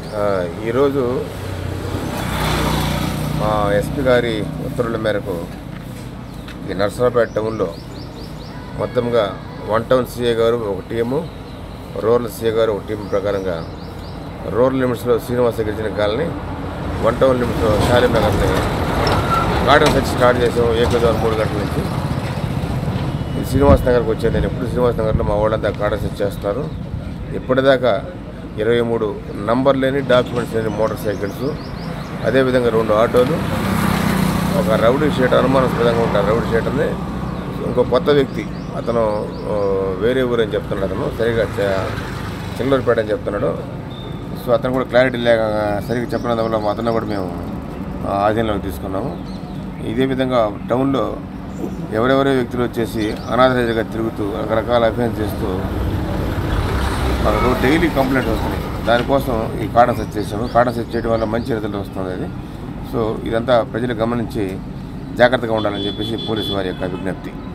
ఆ, ఈరోజు మా ఎస్పీ గారి ఉత్తర్వుల మేరకు ఈ నర్సరావుపేట టౌన్లో మొత్తంగా వన్ టౌన్ సీఏ గారు ఒక టీము రూరల్ సీఏ గారు ఒక టీం ప్రకారంగా రూరల్ లిమిట్స్లో శ్రీనివాస గిరిజన కాలనీ వన్ టౌన్ లిమిట్స్లో షాలిం నగర్ని గార్డెన్ సెట్ స్టార్ట్ చేసాము ఏకదారు మూడు గంటల నుంచి ఈ శ్రీనివాస్ నగర్కి వచ్చాను నేను ఎప్పుడు శ్రీనివాస్ నగర్లో మా వాళ్ళంతా గార్డెన్ సెట్ చేస్తున్నారు ఇప్పటిదాకా ఇరవై మూడు నంబర్ లేని డాక్యుమెంట్స్ లేని మోటార్ సైకిల్స్ అదేవిధంగా రెండు ఆటోలు ఒక రౌడీ షీట్ అనుమానాస్పదంగా ఉంటారు రౌడీ షీటర్ని ఇంకో కొత్త వ్యక్తి అతను ఆ, వేరే ఊరు అని చెప్తున్నాడు అతను సరిగా చ- చిల్లూరుపేట అని చెప్తున్నాడు సో అతను కూడా క్లారిటీ లేక సరిగ్గా చెప్పినందు వల్ల మా అతను కూడా మేము ఆ, ఆధీనంలోకి తీసుకున్నాము ఇదే విధంగా టౌన్లో ఎవరెవరో వ్యక్తులు వచ్చేసి అనాథరైజ్గా తిరుగుతూ రకరకాల అఫెన్స్ చేస్తూ మనకు డైలీ కంప్లైంట్ వస్తున్నాయి దానికోసం ఈ కాటన్ సెట్ చేసాము కాటన్ సెట్ చేయడం వల్ల మంచి రిజల్ట్ వస్తుంది అది సో ఇదంతా ప్రజలు గమనించి జాగ్రత్తగా ఉండాలని చెప్పేసి పోలీసు వారి యొక్క విజ్ఞప్తి